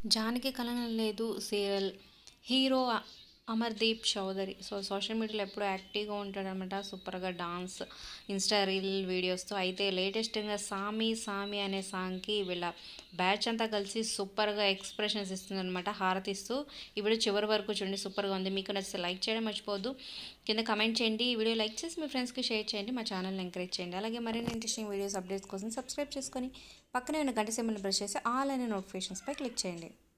జానకి కలనం లేదు serial hero అ- అమర్దీప్ చౌదరి సో సోషల్ మీడియాలో ఎప్పుడూ యాక్టివ్గా ఉంటాడనమాట సూపర్గా డాన్స్ ఇన్స్టా రీల్ వీడియోస్తో అయితే లేటెస్ట్గా సామి సామి అనే సాంగ్కి వీళ్ళ బ్యాచ్ అంతా కలిసి సూపర్గా ఎక్స్ప్రెషన్స్ ఇస్తుందన్నమాట హారతిస్తూ ఈ వీడియో చివరి వరకు చూడండి సూపర్గా ఉంది మీకు నచ్చితే లైక్ చేయడం మర్చిపోవద్దు కింద కమెంట్ చేయండి ఈ వీడియో లైక్ చేసి మీ ఫ్రెండ్స్కి షేర్ చేయండి మా ఛానల్ని ఎంకరేజ్ చేయండి అలాగే మరిన్ని ఇంట్రెస్టింగ్ వీడియోస్ అప్డేట్స్ కోసం సబ్స్క్రైబ్ చేసుకొని పక్కనే ఉన్న గంట సింబల్ని ప్రెస్ చేసి ఆల్ అనే నోటిఫికేషన్స్పై క్లిక్ చేయండి